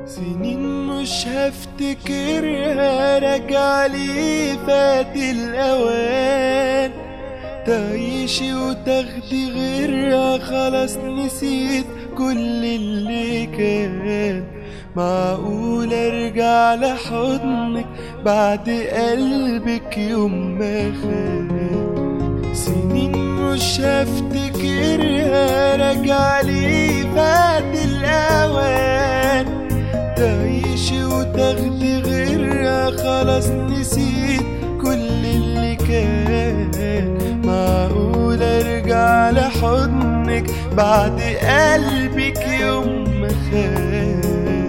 سنين مش هفتكرها راجع لي فات الأوان تعيشي وتاخدي غيرها خلاص نسيت كل اللي كان معقول ارجع لحضنك بعد قلبك يوم ما خان سنين مش هفتكرها راجع لي فات الأوان تعيشي وتاخدي غيرها خلاص نسيت كل اللي كان معقول ارجع لحضنك بعد قلبك يوم ما خان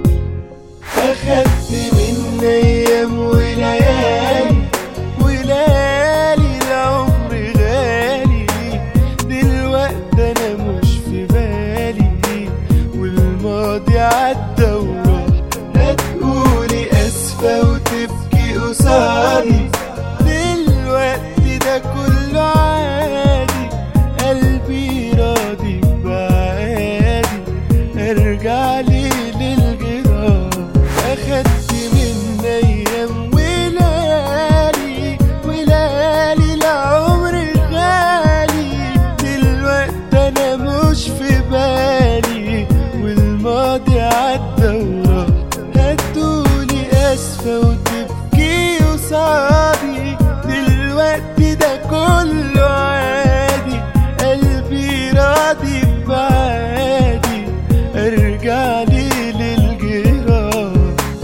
اخدت من ايام وليالي وليالي العمر غالي دلوقتي انا مش في بالي والماضي عدى وراح هتقولي اسفة وتبكي قصادي دلوقتي ده كله عادي قلبي راضي بعادي ارجع لي للجراح اخدت من ايام وليالي وليالي العمر غالي دلوقتي انا مش في بالي والماضي عدى وراح هتقولي اسفة وتبكي قصادي دلوقتي ده كله عادي قلبي راضي بعادي ارجع لي للجراح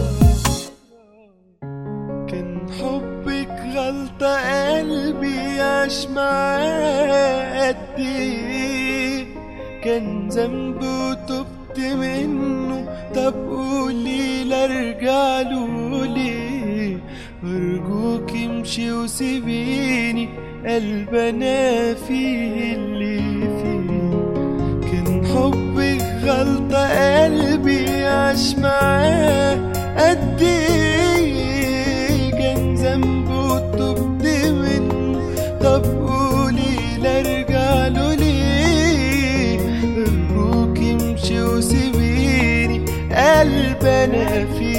كان حبك غلطة قلبي عاش معاه قد ايه كان ذنب وتبت منه طب قولي لارجع له ليه ارجوك امشي وسيبيني قلب انا فيه اللي فيه كان حبك غلطة قلبي عاش معاه قد ايه كان ذنبه وتبت منه طب قولي لارجع له ليه ارجوك امشي وسيبيني قلب انا فيه